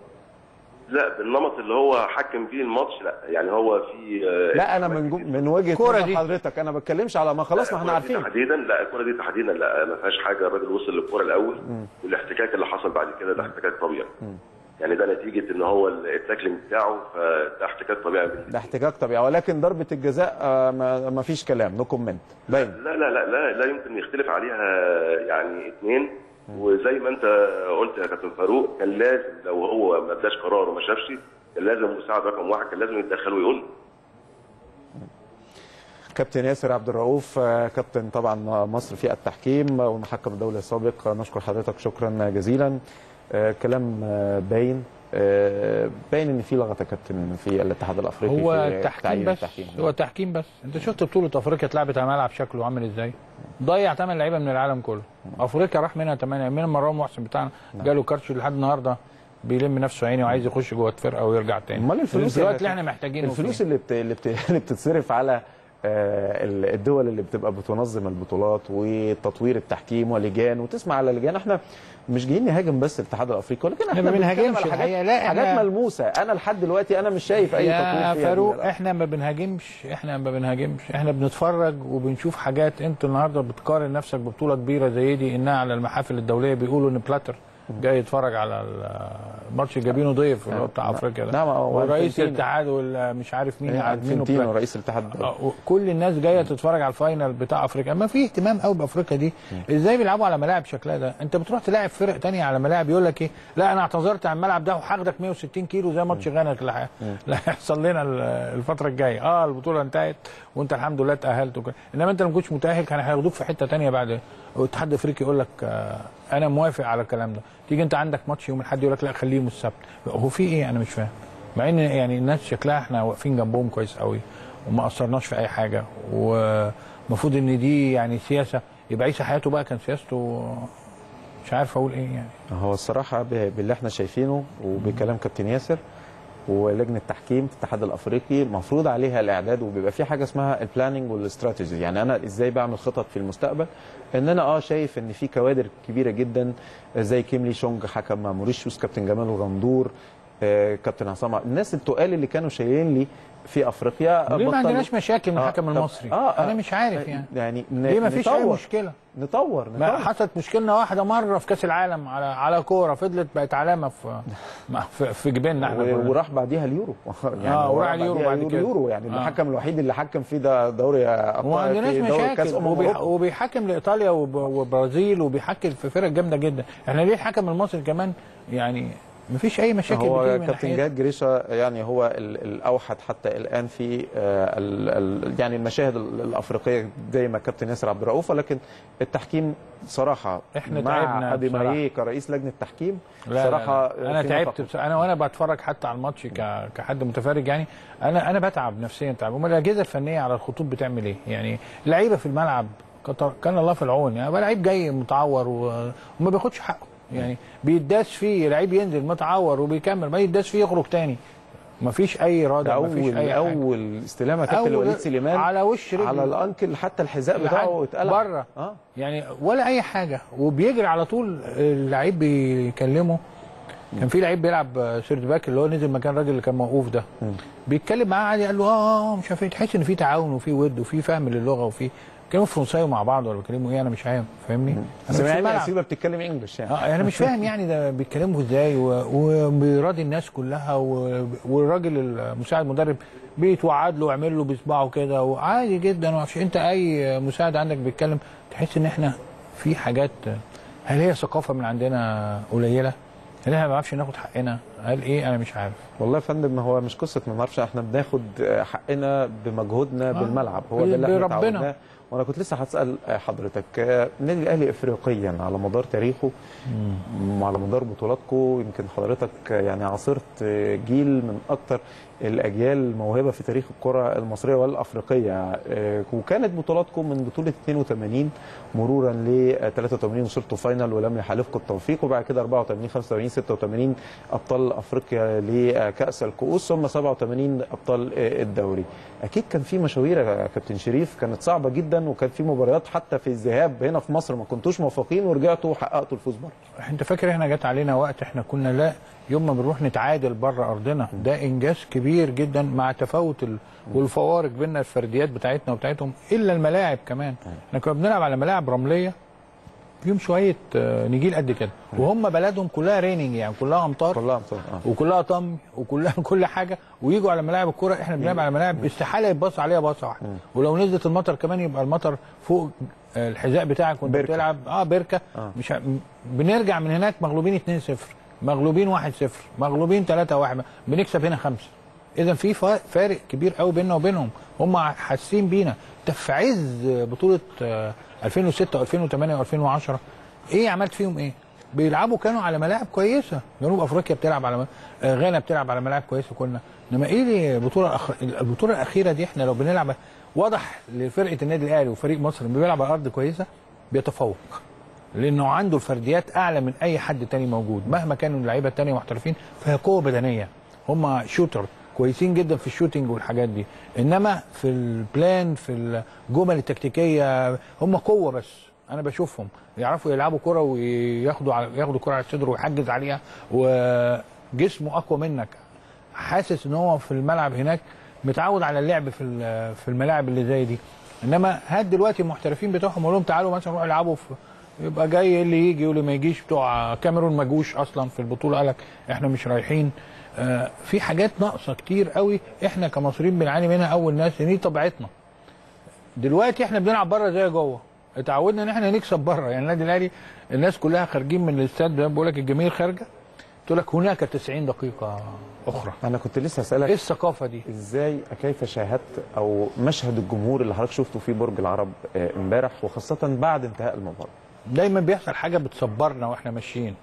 لا بالنمط اللي هو حكم فيه الماتش لا يعني هو في آه، لا انا من جو- من وجهه الكرة نظر دي. حضرتك انا ما بتكلمش على ما خلاص ما احنا الكرة دي عارفين تحديدا لا الكره دي تحديدا لا ما فيهاش حاجه الراجل وصل للكره الاول والاحتكاك اللي حصل بعد كده ده احتكاك طبيعي يعني ده نتيجه ان هو التاكلينج بتاعه فده احتكاك طبيعي بالنسبة ده احتكاك طبيعي ولكن ضربه الجزاء آه، ما ما فيش كلام نو كومنت باين لا لا لا لا لا يمكن يختلف عليها يعني اثنين وزي ما انت قلت يا كابتن فاروق كان لازم لو هو ما اداش قرار وما شافش كان لازم مساعد رقم واحد كان لازم يتدخل ويقول كابتن ياسر عبد الرؤوف آه، كابتن طبعا مصر في التحكيم والمحكم الدولي السابق آه، نشكر حضرتك شكرا جزيلا آه، كلام آه، باين آه، باين ان في لغط يا كابتن في الاتحاد الافريقي هو في التحكيم تعيين بس هو التحكيم بس انت شفت بطوله افريقيا اتلعبت على ملعب شكله عامل ازاي ضيع ثمان لعيبه من العالم كله افريقيا راح منها ثمانيه من مروان محسن بتاعنا جاله كارتش لحد النهارده بيلم نفسه عيني وعايز يخش جوه الفرقه ويرجع تاني امال الفلوس الوقت اللي- اللي احنا محتاجينه الفلوس فيه. اللي بت... اللي, بت... اللي بتتصرف على آه، ال- الدول اللي بتبقى بتنظم البطولات وتطوير التحكيم ولجان وتسمع على لجان احنا مش جايين نهاجم بس الاتحاد الافريقي ولكن احنا ما بنتكلم بنهاجمش على الحقيقة، حاجات لا، حاجات احنا- ملموسه انا لحد دلوقتي انا مش شايف اي تطوير يا فيها فاروق دي. احنا ما بنهاجمش احنا ما بنهاجمش احنا بنتفرج وبنشوف حاجات انت النهارده بتقارن نفسك ببطوله كبيره زي دي انها على المحافل الدوليه بيقولوا ان بلاتر جاي يتفرج على الماتش جايبينه ضيف اللي هو بتاع نعم. افريقيا ده نعم، هو ورئيس أنفنتينو. الاتحاد ومش عارف مين عارف مين انفنتينو وبلاتر. رئيس الاتحاد آه، كل الناس جايه تتفرج على الفاينل بتاع افريقيا ما في اهتمام قوي بافريقيا دي ازاي بيلعبوا على ملاعب شكلها ده انت بتروح تلاعب فرق تانية على ملاعب يقول لك ايه لا انا اعتذرت عن الملعب ده وهاخدك 160 كيلو زي ماتش غانا اللي ح- اللي هيحصل لنا ال- الفتره الجايه اه البطوله انتهت وانت الحمد لله اتاهلت وكده انما انت لو ما كنتش متاهل كان هياخدوك في حته تانية بعد الاتحاد الافريقي يقول لك آه انا موافق على الكلام ده تيجي انت عندك ماتش يوم الاحد يقول لك لا خليه يوم السبت هو في ايه انا مش فاهم مع ان يعني الناس شكلها احنا واقفين جنبهم كويس قوي وما اثرناش في اي حاجه ومفروض ان دي يعني سياسه يبقى عيسى حياته بقى كان سياسته مش عارف اقول ايه يعني هو الصراحه ب- باللي احنا شايفينه وبكلام كابتن ياسر ولجنه تحكيم في الاتحاد الافريقي مفروض عليها الاعداد وبيبقى في حاجه اسمها البلاننج والاستراتيجي يعني انا ازاي بعمل خطط في المستقبل ان انا اه شايف ان في كوادر كبيره جدا زي كيملي شونج حكم مع موريشيوس كابتن جمال الغندور آه، كابتن عصام الناس التقال اللي كانوا شايلين لي في افريقيا ليه ما بطلوا- عندناش مشاكل من آه، الحكم طب- المصري آه، آه، انا مش عارف يعني يعني ليه ما فيش اي نطور مشكله نطور ما نطور حصلت مشكلة واحدة مرة في كأس العالم على على كورة فضلت بقت علامة في في, في جبيننا احنا و- كلنا. وراح بعديها اليورو يعني آه، هو وراح راح اليورو بعديها بعد كده. اليورو يعني آه. الحكم الوحيد اللي حكم فيه ده دوري ابطال وما عندناش في دوري كاس مشاكل امم وبيح... أوروبا. وبيحكم لايطاليا وب... وبرازيل وبيحكم في فرق جامده جدا احنا ليه الحكم المصري كمان يعني مفيش اي مشاكل هو بتيجي من كابتن ناحيته. جاد جريشة يعني هو ال- الاوحد حتى الان في آه، ال- ال- يعني المشاهد ال- الافريقيه زي ما كابتن ياسر عبد الرؤوف ولكن التحكيم صراحه إحنا مع تعبنا ابي بصراحة. مايه كرئيس لجنه تحكيم لا صراحه لا لا. انا في تعبت نفق. بس انا وانا بتفرج حتى على الماتش ك... كحد متفرج يعني انا انا بتعب نفسيا تعب امال الاجهزه الفنيه على الخطوط بتعمل ايه يعني لعيبه في الملعب كتر... كان الله في العون يعني بقى لعيب جاي متعور و... وما بياخدش حقه يعني بيداس فيه لعيب ينزل متعور وبيكمل ما يداس فيه يخرج تاني ما فيش اي ده اراده ما فيش اول اي حاجه اول استلامه كابتن أول- وليد سليمان على وش رجله. على الانكل حتى الحذاء بتاعه اتقلع بره اه يعني ولا اي حاجه وبيجري على طول اللعيب بيكلمه كان في لعيب بيلعب سيرد باك اللي هو نزل مكان الراجل اللي كان موقوف ده بيتكلم معاه عادي قال له اه اه مش عارف ايه تحس ان في تعاون وفي ود وفي فهم للغه وفي بيتكلموا فرنساوي مع بعض ولا بيتكلموا ايه انا مش عارف فاهمني؟ انا مش في سمعني الملعب. اسيبه بتتكلم انجلش يعني اه انا مش فاهم يعني ده بيتكلموا ازاي و- وبيراضي الناس كلها و- والراجل المساعد المدرب بيتوعد له ويعمل له بصباعه كده وعادي جدا ما اعرفش انت اي مساعد عندك بيتكلم تحس ان احنا في حاجات هل هي ثقافه من عندنا قليله؟ هل احنا ما بنعرفش ناخد حقنا؟ هل ايه انا مش عارف والله يا فندم هو مش قصه ما نعرفش احنا بناخد حقنا بمجهودنا بالملعب هو ده اللي احنا بربنا. اتعودناه وانا كنت لسه هسال حضرتك آه، النادي الاهلي افريقيا على مدار تاريخه وعلى مدار بطولاتكم يمكن حضرتك يعني عاصرت آه، جيل من اكتر الاجيال الموهبه في تاريخ الكره المصريه والافريقيه آه، وكانت بطولاتكم من بطوله 82 مرورا ل 83 وصلتوا فاينل ولم يحالفكم التوفيق وبعد كده 84 85 86 ابطال افريقيا لكاس الكؤوس ثم 87 ابطال آه، الدوري اكيد كان في مشاوير يا كابتن شريف كانت صعبه جدا وكان في مباريات حتى في الذهاب هنا في مصر ما كنتوش موفقين ورجعتوا وحققتوا الفوز بره انت فاكر احنا جت علينا وقت احنا كنا لا يوم ما بنروح نتعادل بره ارضنا ده انجاز كبير جدا مع تفاوت ال... والفوارق بين الفرديات بتاعتنا وبتاعتهم الا الملاعب كمان احنا كنا بنلعب على ملاعب رمليه فيهم شويه آه، نجيل قد كده وهم بلدهم كلها ريننج يعني كلها امطار كلها أمطار، آه. وكلها طم وكلها كل حاجه ويجوا على ملاعب الكوره احنا بنلعب على ملاعب استحاله يتبص عليها باصه واحده ولو نزلت المطر كمان يبقى المطر فوق آه، الحذاء بتاعك وانت بركة. بتلعب اه بركه آه. مش ه... م- بنرجع من هناك مغلوبين 2-0 مغلوبين 1-0 مغلوبين 3-1 بنكسب هنا خمسه اذا في فا- فارق كبير قوي بيننا وبينهم هم حاسين بينا ده في عز بطوله آه، 2006 و2008 و2010 ايه عملت فيهم ايه؟ بيلعبوا كانوا على ملاعب كويسه جنوب افريقيا بتلعب على م- آه، غانا بتلعب على ملاعب كويسه كنا انما ايه البطوله الأخ... البطوله الاخيره دي احنا لو بنلعب واضح لفرقه النادي الاهلي وفريق مصر لما بيلعب على ارض كويسه بيتفوق لانه عنده الفرديات اعلى من اي حد تاني موجود مهما كانوا اللعيبه التانيه محترفين فهي قوه بدنيه هم شوتر كويسين جدا في الشوتينج والحاجات دي انما في البلان في الجمل التكتيكيه هم قوه بس انا بشوفهم يعرفوا يلعبوا كره وياخدوا على ياخدوا كره على الصدر ويحجز عليها وجسمه اقوى منك حاسس ان هو في الملعب هناك متعود على اللعب في ال- في الملاعب اللي زي دي انما هات دلوقتي المحترفين بتوعهم قول لهم تعالوا مثلا روحوا العبوا في يبقى جاي اللي يجي واللي ما يجيش بتوع كاميرون ما جوش اصلا في البطوله قالك احنا مش رايحين آه في حاجات ناقصه كتير قوي احنا كمصريين بنعاني منها اول ناس دي طبيعتنا دلوقتي احنا بنلعب بره زي جوه اتعودنا ان احنا نكسب بره يعني النادي الاهلي الناس كلها خارجين من الاستاد ده بقول لك الجماهير خارجه تقول لك هناك 90 دقيقه اخرى انا كنت لسه ايه هسالك الثقافه دي ازاي كيف شاهدت او مشهد الجمهور اللي حضرتك شفته في برج العرب آه، امبارح وخاصه بعد انتهاء المباراه دايما بيحصل حاجه بتصبرنا واحنا ماشيين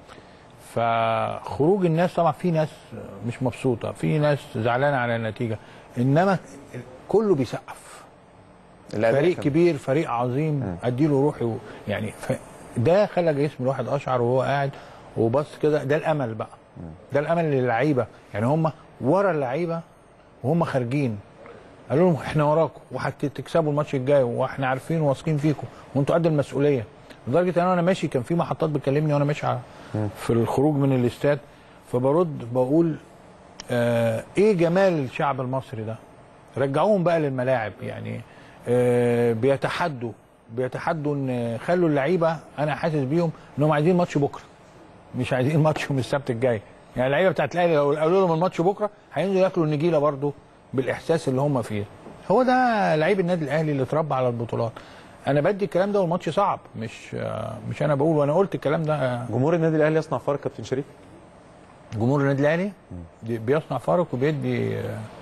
فخروج الناس طبعا في ناس مش مبسوطه في ناس زعلانه على النتيجه انما كله بيسقف الأداء فريق كان- كبير فريق عظيم اديله روحي و... يعني ف... ده خلى جسم الواحد اشعر وهو قاعد وبص كده ده الامل بقى ده الامل للعيبه يعني هم ورا اللعيبه وهم خارجين قالوا لهم احنا وراكم وهتكسبوا الماتش الجاي واحنا عارفين واثقين فيكم وانتوا قد المسؤوليه لدرجه ان انا ماشي كان في محطات بتكلمني وانا ماشي على- في الخروج من الاستاد فبرد بقول آه ايه جمال الشعب المصري ده رجعوهم بقى للملاعب يعني آه بيتحدوا بيتحدوا ان خلوا اللعيبه انا حاسس بيهم انهم عايزين ماتش بكره مش عايزين ماتش يوم السبت الجاي يعني اللعيبه بتاعت الاهلي لو قالوا لهم الماتش بكره هينزلوا ياكلوا النجيله برضو بالاحساس اللي هم فيه هو ده لعيب النادي الاهلي اللي اتربى على البطولات انا بدي الكلام ده والماتش صعب مش آه مش انا بقول وانا قلت الكلام ده آه جمهور النادي الاهلي يصنع فارق كابتن شريف جمهور النادي الاهلي دي- بيصنع فارق وبيدي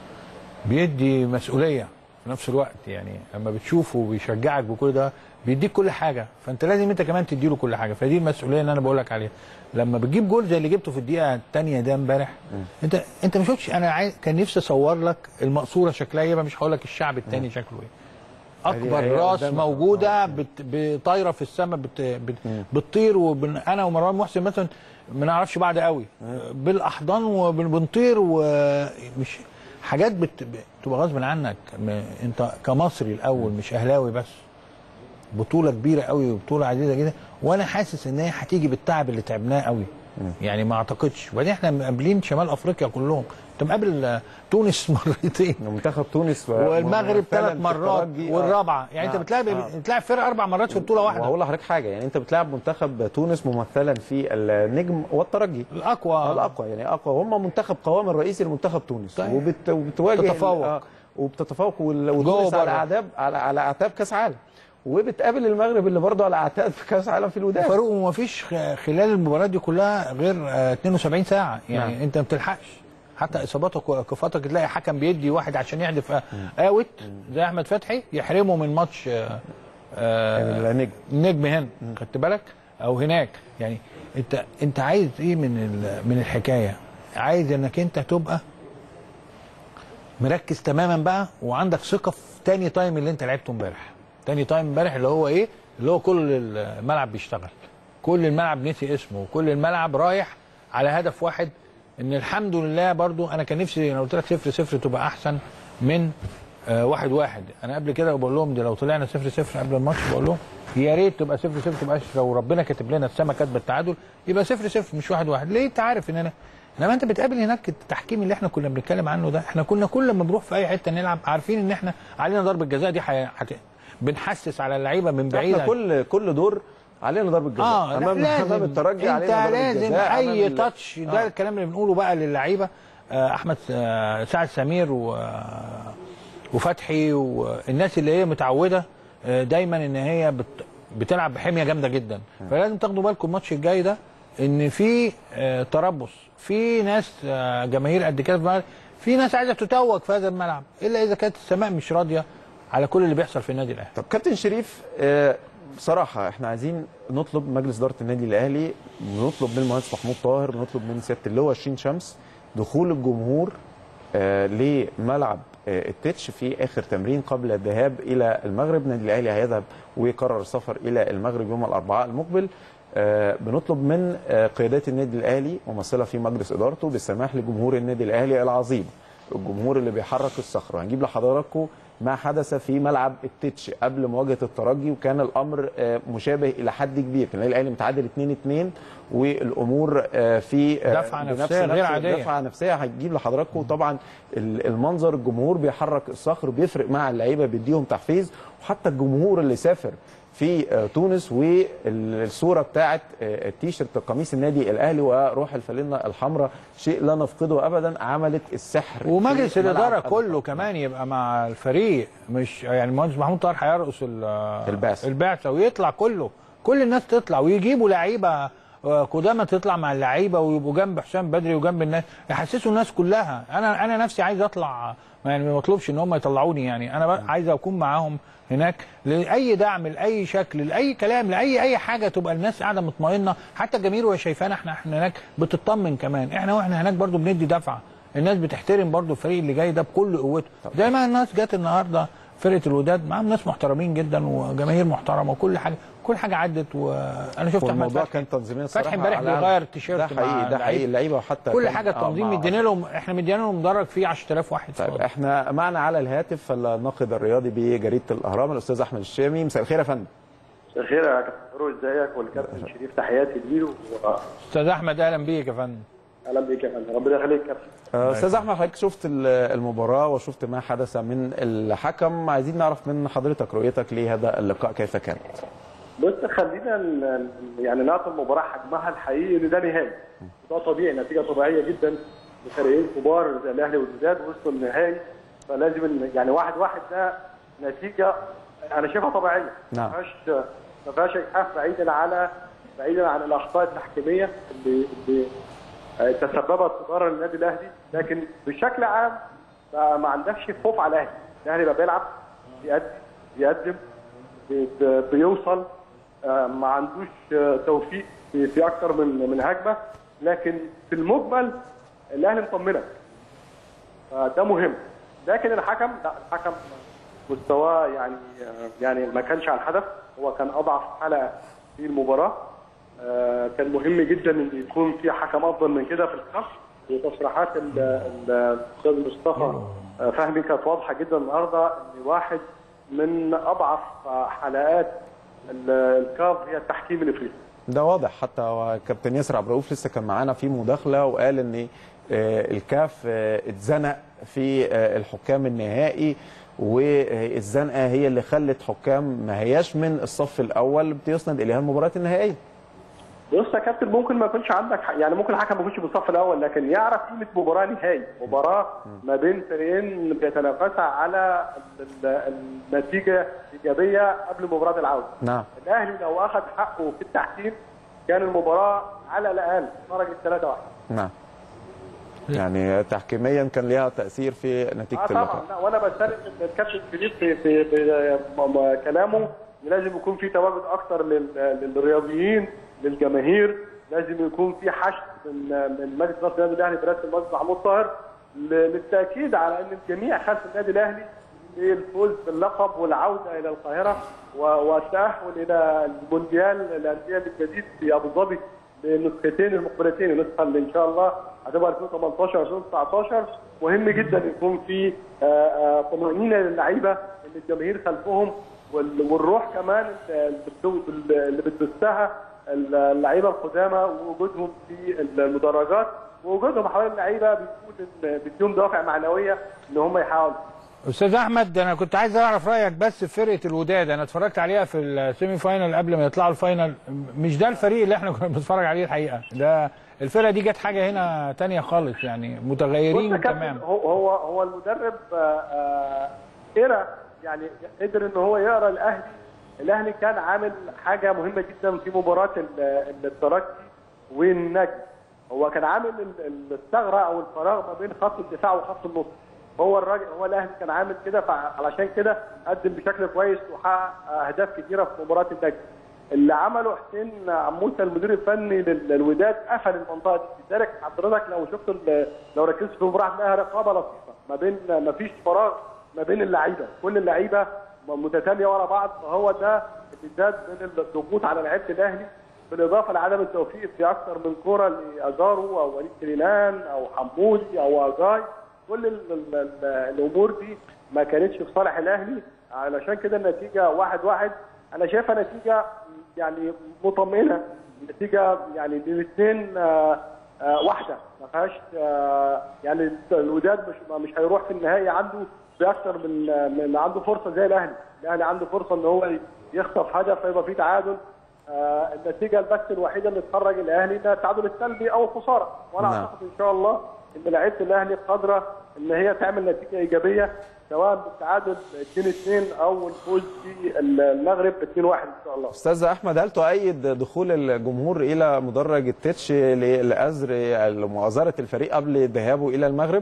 بيدي مسؤوليه في نفس الوقت يعني اما بتشوفه وبيشجعك بكل ده بيديك كل حاجه فانت لازم انت كمان تديله كل حاجه فدي المسؤوليه اللي انا بقول لك عليها لما بتجيب جول زي اللي جبته في الدقيقه الثانيه ده امبارح انت انت ما شفتش انا عايز كان نفسي اصور لك المقصوره شكلها ايه بقى مش هقول لك الشعب الثاني شكله ايه اكبر هي راس قدامك. موجوده بت... بطايره في السماء بت... بت... بتطير وبن... انا ومروان محسن مثلا ما نعرفش بعض قوي بالاحضان وبنطير ومش حاجات بت... بتبقى غصب عنك م... انت كمصري الاول مش اهلاوي بس بطوله كبيره قوي وبطوله عزيزه جدا وانا حاسس ان هي هتيجي بالتعب اللي تعبناه قوي يعني ما اعتقدش وبعدين احنا مقابلين شمال افريقيا كلهم انت مقابل آه، تونس مرتين منتخب تونس و- والمغرب فعلاً ثلاث في مرات الترجي، آه. والرابعه يعني انت نعم، بتلعب آه. بتلعب فرقه اربع مرات في بطوله واحده وهقول لحضرتك حاجه يعني انت بتلعب منتخب تونس ممثلا في النجم والترجي الاقوى آه، الاقوى يعني اقوى هم منتخب قوام الرئيسي لمنتخب تونس طيب. وبت... وبتواجه تتفوق. آه، وبتتفوق وال... جوه وتونس على وبره. اعتاب على على اعتاب كاس عالم وبتقابل المغرب اللي برضه على اعتاب في كاس عالم في الوداد فاروق وما فيش خ- خلال المباريات دي كلها غير آه، 72 ساعه يعني نعم. انت ما بتلحقش حتى اصاباتك وكفاتك تلاقي حكم بيدي واحد عشان يحدف آه، اوت زي احمد فتحي يحرمه من ماتش آه، آه، النجم النجم هنا خدت بالك او هناك يعني انت انت عايز ايه من ال- من الحكايه عايز انك انت تبقى مركز تماما بقى وعندك ثقه في تاني تايم اللي انت لعبته امبارح تاني تايم امبارح اللي هو ايه اللي هو كل الملعب بيشتغل كل الملعب نسي اسمه وكل الملعب رايح على هدف واحد ان الحمد لله برضو انا كان نفسي انا قلت لك صفر صفر تبقى احسن من آه واحد واحد انا قبل كده بقول لهم دي لو طلعنا صفر صفر قبل الماتش بقول لهم يا ريت تبقى صفر صفر تبقاش لو ربنا كاتب لنا السما كاتبه التعادل يبقى صفر صفر مش واحد واحد ليه انت عارف ان انا انما انت بتقابل هناك التحكيم اللي احنا كنا بنتكلم عنه ده احنا كنا كل ما بنروح في اي حته نلعب عارفين ان احنا علينا ضربه جزاء دي حي... حت... بنحسس على اللعيبه من بعيد احنا كل كل دور علينا ضربه جزاء اه لا امام لازم امام الترجي انت علينا ضربه لازم جزاء اي أمام ال- تاتش ده آه. الكلام اللي بنقوله بقى للعيبه آه احمد آه سعد سمير و وفتحي والناس اللي هي متعوده آه دايما ان هي بت بتلعب بحميه جامده جدا فلازم تاخدوا بالكم الماتش الجاي ده ان في آه تربص في ناس آه جماهير قد كده في الملعب، في ناس عايزه تتوج في هذا الملعب الا اذا كانت السماء مش راضيه على كل اللي بيحصل في النادي الاهلي طب كابتن شريف آه، بصراحة احنا عايزين نطلب مجلس إدارة النادي الأهلي بنطلب من المهندس محمود طاهر بنطلب من سيادة اللواء شين شمس دخول الجمهور آه، لملعب آه، التتش في آخر تمرين قبل الذهاب إلى المغرب النادي الأهلي هيذهب ويقرر السفر إلى المغرب يوم الأربعاء المقبل آه، بنطلب من آه، قيادات النادي الأهلي ممثلة في مجلس إدارته بالسماح لجمهور النادي الأهلي العظيم الجمهور اللي بيحرك الصخر وهنجيب لحضراتكم ما حدث في ملعب التتش قبل مواجهه الترجي وكان الامر آه، مشابه الى حد كبير كان النادي الاهلي متعادل 2 2 والامور آه، في آه، دفعة بنفس- نفسية غير نفس- عادية. دفعه نفسيه هتجيب لحضراتكم طبعا ال- المنظر الجمهور بيحرك الصخر بيفرق مع اللعيبه بيديهم تحفيز وحتى الجمهور اللي سافر في آه، تونس والصوره بتاعت آه، التيشيرت قميص النادي الاهلي وروح الفانلة الحمراء شيء لا نفقده ابدا عملت السحر ومجلس في ملعب الاداره أبو كله كمان يبقى مع الفريق مش يعني المهندس محمود طاهر هيرقص ال- البعثة. البعثه ويطلع كله كل الناس تطلع ويجيبوا لعيبه آه، قدامى تطلع مع اللعيبه ويبقوا جنب حسام بدري وجنب الناس يحسسوا الناس كلها انا انا نفسي عايز اطلع يعني ما بطلبش ان هم يطلعوني يعني انا بقى عايز اكون معاهم هناك لاي دعم لاي شكل لاي كلام لاي اي حاجه تبقى الناس قاعده مطمئنه حتى الجماهير وهي شايفانا احنا احنا هناك بتطمن كمان احنا واحنا هناك برضو بندي دفعه الناس بتحترم برضو الفريق اللي جاي ده بكل قوته زي ما الناس جت النهارده فرقه الوداد معاهم ناس محترمين جدا وجماهير محترمه وكل حاجه كل حاجه عدت وانا شفت احمد والموضوع فتحي كان تنظيميا فتحي الصراحه امبارح على- بيغير التيشيرت ده مع حقيقي ده حقيقي اللعيبة. اللعيبه وحتى كل كان- حاجه آه، التنظيم مع- مدينا لهم احنا مدينا لهم مدرج فيه 10000 واحد طيب فاضي. احنا معنا على الهاتف الناقد الرياضي بجريده الاهرام الاستاذ احمد الشامي مساء الخير يا فندم مساء الخير يا كابتن فاروق ازيك والكابتن شريف تحياتي ليه استاذ احمد اهلا بيك يا فندم واهلا بيك يا فندم ربنا يخليك يا كابتن آه، استاذ احمد حضرتك شفت ال- المباراه وشفت ما حدث من الحكم عايزين نعرف من حضرتك رؤيتك لهذا اللقاء كيف كانت بص خلينا ن- ن- يعني نعطي المباراه حجمها الحقيقي ان ده نهائي ده طبيعي نتيجه طبيعيه جدا لفريقين كبار زي الاهلي والوداد وصلوا النهائي فلازم إن- يعني واحد واحد ده نتيجه انا شايفها طبيعيه نعم. ما فيهاش ما فيهاش اجحاف بعيدا على بعيدا عن الاخطاء التحكيميه اللي اللي آه، تسببت في ضرر النادي الاهلي لكن بشكل عام بقى ما عندكش خوف على الاهلي الاهلي بقى بيلعب بيأدي بيقدم بي- بي- بيوصل آه، ما عندوش آه، توفيق في في اكتر من من هجمه لكن في المجمل الاهلي مطمنك فده مهم لكن الحكم لا الحكم مستواه يعني يعني ما كانش على الهدف هو كان اضعف حلقه في المباراه آه، كان مهم جدا ان يكون في حكم افضل من كده في الخط وتصريحات ال- ال- الاستاذ مصطفى آه، فهمي كانت واضحه جدا النهارده ان واحد من اضعف حلقات ال- الكاف هي التحكيم الافريقي ده واضح حتى هو كابتن ياسر عبد الرؤوف لسه كان معانا في مداخله وقال ان آه، الكاف آه، اتزنق في آه، الحكام النهائي والزنقه هي اللي خلت حكام ما هياش من الصف الاول بتسند اليها المباريات النهائيه بص يا كابتن ممكن ما يكونش عندك ح- يعني ممكن الحكم ما يكونش بالصف الاول لكن يعرف قيمه مباراه نهائي مباراه ما بين فريقين بيتنافسا على ال- ال- النتيجه ايجابيه قبل مباراه العوده نعم الاهلي لو اخذ حقه في التحكيم كان المباراه على الاقل خرجت 3 1 نعم يعني تحكيميا كان ليها تاثير في نتيجه اه اللقاء طبعا لا وانا بسالم الكابتن فيليب في في, في م- م- كلامه إن لازم يكون في تواجد اكتر لل- للرياضيين للجماهير لازم يكون في حشد من من مجلس اداره النادي الاهلي برئاسه المهندس محمود طاهر ل- للتاكيد على ان الجميع خلف النادي الاهلي للفوز باللقب والعوده الى القاهره و- والتاهل الى المونديال الانديه الجديد في ابو ظبي للنسختين المقبلتين النسخه اللي ان شاء الله هتبقى 2018 2019 مهم جدا يكون في آه، آه، طمانينه للعيبه ان الجماهير خلفهم وال- والروح كمان اللي بتدو- اللي بتبثها اللعيبه القدامى ووجودهم في المدرجات ووجودهم حوالين اللعيبه بيكون إن- بيديهم دوافع معنويه ان هم يحاولوا استاذ احمد انا كنت عايز اعرف رايك بس في فرقه الوداد انا اتفرجت عليها في السيمي فاينال قبل ما يطلعوا الفاينال مش ده الفريق اللي احنا كنا بنتفرج عليه الحقيقه ده الفرقه دي جت حاجه هنا تانية خالص يعني بص متغيرين يا كابتن، تمام هو هو هو المدرب آه، آه، قرا يعني قدر ان هو يقرا الاهلي الاهلي كان عامل حاجه مهمه جدا في مباراه ال- الترجي والنجم هو كان عامل ال- ال- الثغره او الفراغ ما بين خط الدفاع وخط النص هو الراجل هو الاهلي كان عامل كده فعلشان كده قدم بشكل كويس وحقق اهداف كتيره في مباراه النجم اللي عمله حسين عموسه المدير الفني لل- للوداد قفل المنطقه دي لذلك حضرتك لو شفت ال- لو ركزت في المباراه هتلاقيها رقابه لطيفه ما بين ما فيش فراغ ما بين اللعيبه كل اللعيبه متتاليه ورا بعض فهو ده اللي زاد من الضغوط على لعيبه الاهلي بالاضافه لعدم التوفيق في اكثر من كوره لازارو او وليد سليمان او حمودي او اجاي كل ال ال ال الامور دي ما كانتش في صالح الاهلي علشان كده النتيجه واحد واحد انا شايفها نتيجه يعني مطمئنه نتيجه يعني الاثنين واحده ما فيهاش آه، يعني الوداد مش مش هيروح في النهائي عنده باكثر من من عنده فرصه زي الاهلي الاهلي عنده فرصه ان هو يخطف هدف فيبقى في تعادل آه، النتيجه بس الوحيده اللي تخرج الاهلي ده التعادل السلبي او الخساره وانا نعم. اعتقد ان شاء الله ان لعيبه الاهلي قادره ان هي تعمل نتيجه ايجابيه سواء بالتعادل 2-2 او الفوز في المغرب 2-1 ان شاء الله. استاذ احمد هل تؤيد دخول الجمهور الى مدرج التتش ل- لازر مؤازره الفريق قبل ذهابه الى المغرب؟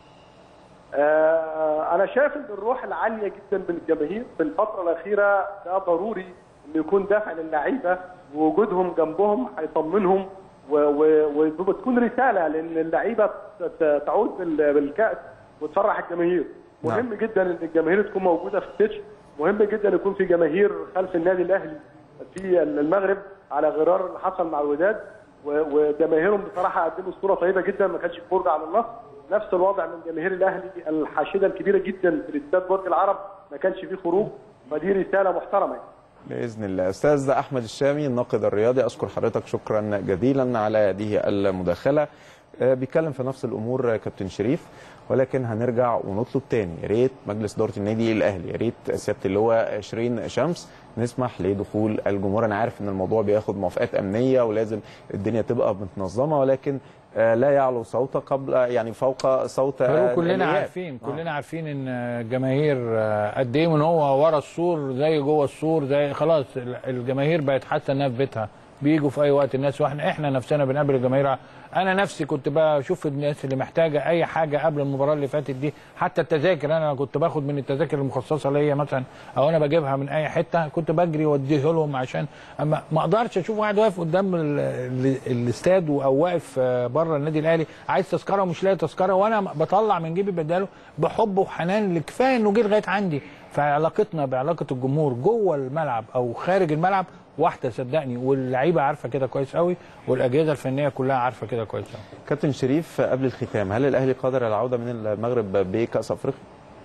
آه، انا شايف ان الروح العاليه جدا من الجماهير في الفتره الاخيره ده ضروري انه يكون دافع للعيبه ووجودهم جنبهم هيطمنهم و- و- وبتكون رساله لان اللعيبه ت- تعود بال- بالكاس وتفرح الجماهير مهم جدا ان الجماهير تكون موجوده في البيتش مهم جدا يكون في جماهير خلف النادي الاهلي في المغرب على غرار اللي حصل مع الوداد و- وجماهيرهم بصراحه قدموا صوره طيبه جدا ما كانش فرجه على النصر نفس الوضع من جماهير الاهلي الحاشده الكبيره جدا في الاستاد برج العرب ما كانش فيه خروج فدي رساله محترمه يعني. باذن الله استاذ احمد الشامي الناقد الرياضي اشكر حضرتك شكرا جزيلا على هذه المداخله آه، بيتكلم في نفس الامور آه، كابتن شريف ولكن هنرجع ونطلب تاني يا ريت مجلس اداره النادي الاهلي يا ريت سياده اللواء شيرين شمس نسمح لدخول الجمهور انا عارف ان الموضوع بياخد موافقات امنيه ولازم الدنيا تبقى متنظمه ولكن آه، لا يعلو صوت قبل يعني فوق صوت آه، فاروق كلنا الإياب. عارفين كلنا عارفين ان الجماهير آه، قد ايه من هو ورا السور زي جوه السور زي خلاص ال- الجماهير بقت حاسه انها في بيتها بيجوا في اي وقت الناس واحنا احنا نفسنا بنقابل الجماهير انا نفسي كنت بشوف الناس اللي محتاجه اي حاجه قبل المباراه اللي فاتت دي حتى التذاكر انا كنت باخد من التذاكر المخصصه ليا مثلا او انا بجيبها من اي حته كنت بجري واديه لهم عشان اما ما اقدرش اشوف واحد واقف قدام ال- ال- الاستاد او واقف آه، بره النادي الاهلي عايز تذكره ومش لاقي تذكره وانا بطلع من جيبي بداله بحب وحنان اللي كفايه انه جه لغايه عندي فعلاقتنا بعلاقه الجمهور جوه الملعب او خارج الملعب واحده صدقني واللعيبه عارفه كده كويس قوي والاجهزه الفنيه كلها عارفه كده كويس قوي كابتن شريف قبل الختام هل الاهلي قادر على العوده من المغرب بكاس افريقيا؟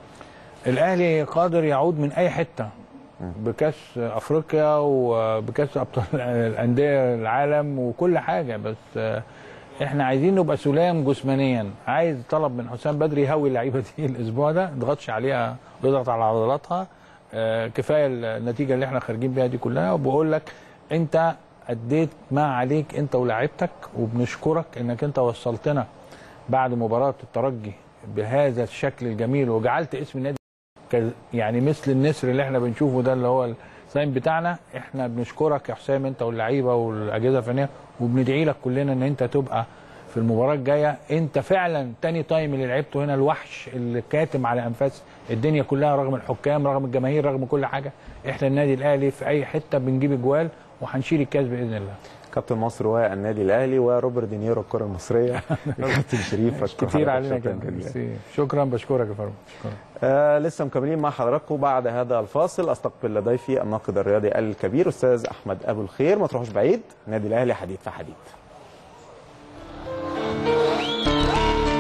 الاهلي قادر يعود من اي حته بكاس افريقيا وبكاس ابطال الانديه العالم وكل حاجه بس آه، احنا عايزين نبقى سلام جسمانيا عايز طلب من حسام بدري يهوي اللعيبه دي الاسبوع ده ما يضغطش عليها ويضغط على عضلاتها آه، كفايه النتيجه اللي احنا خارجين بيها دي كلها وبقول لك انت اديت ما عليك انت ولاعيبتك وبنشكرك انك انت وصلتنا بعد مباراه الترجي بهذا الشكل الجميل وجعلت اسم النادي ك- يعني مثل النسر اللي احنا بنشوفه ده اللي هو الساين بتاعنا احنا بنشكرك يا حسام انت واللعيبه والاجهزه الفنيه وبندعي لك كلنا ان انت تبقى في المباراه الجايه انت فعلا تاني تايم اللي لعبته هنا الوحش اللي كاتم على انفاس الدنيا كلها رغم الحكام رغم الجماهير رغم كل حاجه احنا النادي الاهلي في اي حته بنجيب اجوال وهنشيل الكاس باذن الله كابتن مصر والنادي الاهلي وروبرت دينيرو الكره المصريه كابتن شريف أشكر كتير حضرتك علينا شكراً كده جزيلاً. ميرسي. شكرا بشكرك يا فاروق شكرا آه لسه مكملين مع حضراتكم بعد هذا الفاصل استقبل ضيفي الناقد الرياضي الكبير استاذ احمد ابو الخير ما تروحوش بعيد النادي الاهلي حديد في حديد